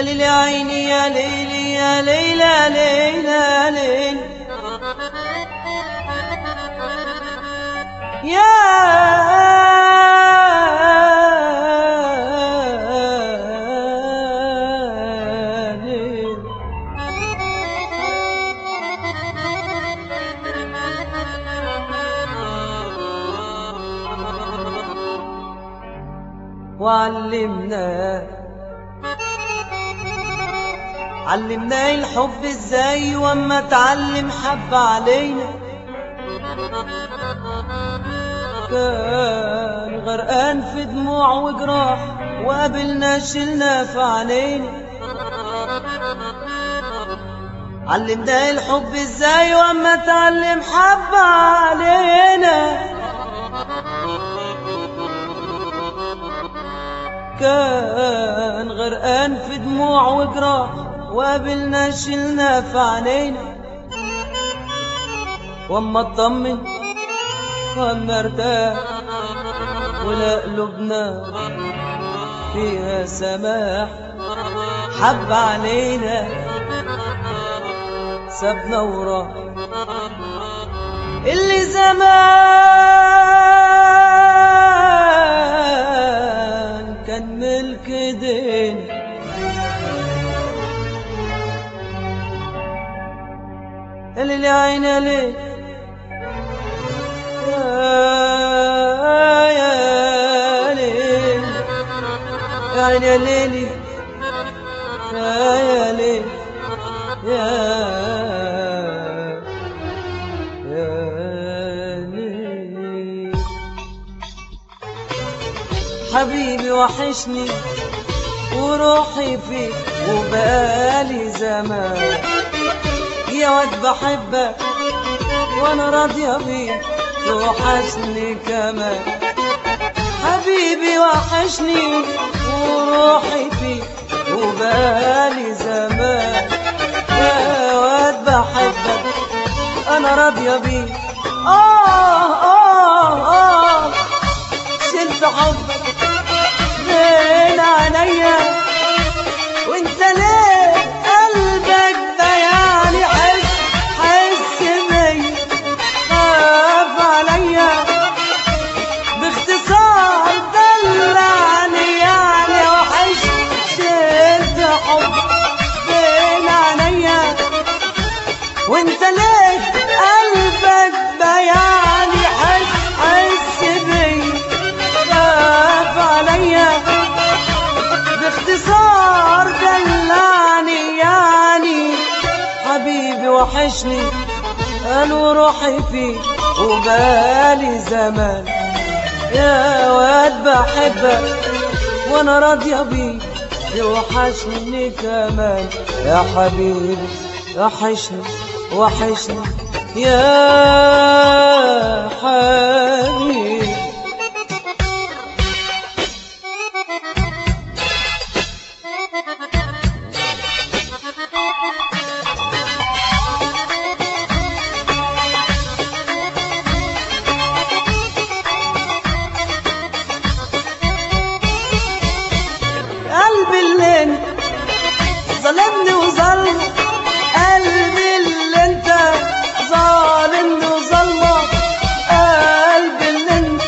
ليل يا عيني يا ليل يا ليل يا ليل يا ليل يا ليل وعلمنا علمناه الحب ازاي واما اتعلم حب علينا كان غرقان في دموع وجراح وقابلنا شلنا في عينينا علمناه الحب ازاي واما اتعلم حب علينا كان غرقان في دموع وجراح وقابلنا شلنا في عينينا واما اطمن واما ارتاح ولا قلوبنا فيها سماح حب علينا سابنا وراه اللي زمان كان ملك دين اللي عيني ليه يا يا ليل يا عيني يا ليلي يا يا ليل يا يا ليل حبيبي وحشني وروحي فيك وبقالي زمان يا واد بحبك وانا راضية بيك توحشني كمان حبيبي وحشني وروحي فيك وبقالي زمان يا واد بحبك انا راضية بيك اه اه اه شلت حبك بين عينيا وانت ليه قلبك بياني حس حس بيا خاف عليا باختصار دلعني يعني وحش شلت حب بين عينيا وانت ليه قلبك بياني حس حس بيا خاف عليا باختصار دلعني يعني حبيبي وحشني قالوا روحي فيك وبالي زمان يا واد بحبك وانا راضية بيك يوحشني كمان يا حبيبي وحشني وحشني يا حبيبي قلبي اللي انت ظلمني وظلم قلبي اللي انت ظالمني وظلمه قلبي اللي انت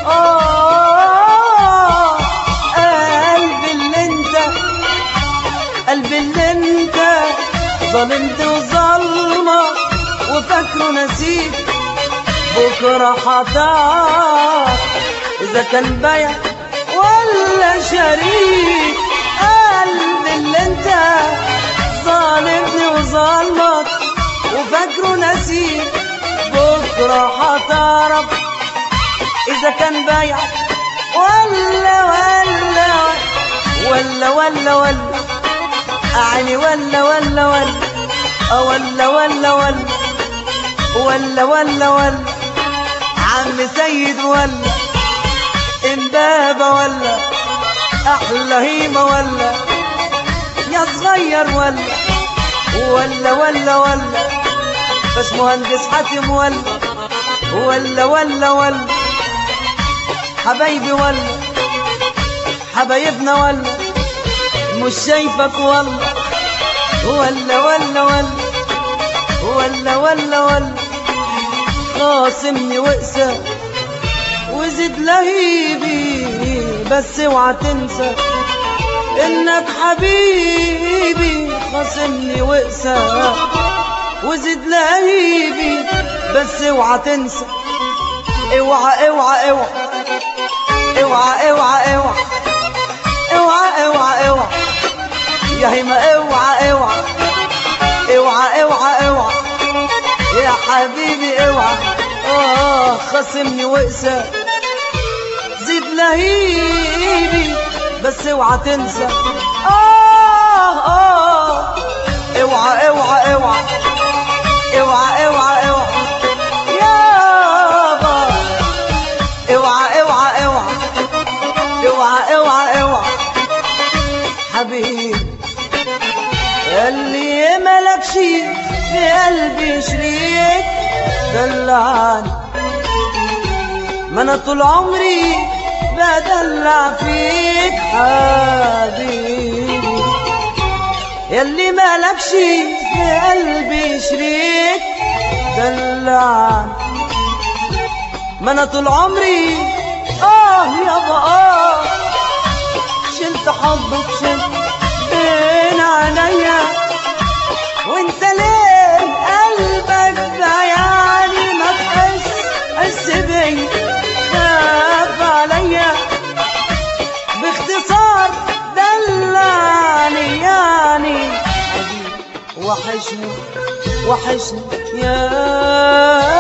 اه قلبي اللي انت قلبي اللي انت ظلمت وظلمه وفاكره نسيت بكره هتعرف اذا كان بيع ولا شريك قلبي اللي انت ظالمني وظلمك وفاكره نسيت بكره هتعرف اذا كان بيع ولا ولا ولا ولا ولا اعني ولا ولا ولا أه ولا ولا ولا ولا ولا ولا عم سيد ولا امبابة ولا احلى هيمة ولا يا صغير ولا ولا ولا ولا بس مهندس حاتم ولا ولا ولا ولا حبايبي ولا حبايبنا ولا مش شايفك والله ولا ولا ولا ولا ولا ولا خاصمني وقسى وزد لهيبي بس اوعى تنسى انك حبيبي خاصمني وقسى وزد لهيبي بس اوعى تنسى اوعى اوعى اوعى اوعى اوعى اوعى اوعى اوعى اوعى يا هيما اوعى اوعى اوعى اوعى اوعى يا حبيبي اوعى اه خصمني وقسى زيد لهيبي بس اوعى تنسى اه اه اوعى اوعى اوعى اوعى اوعى اوعى يابا اوعى اوعى اوعى اوعى اوعى اوعى حبيبي اللي ملكش في قلبي شريك دلعني ما انا طول عمري بدلع فيك حبيبي يلي مالكش في قلبي شريك دلعني ما انا طول عمري اه يابا اه شلت حبك شلت بين عينيا وانت ليه قلبك ده يعني ما تحس حس بيا خاف عليا باختصار دلعني يعني وحشني وحشني يا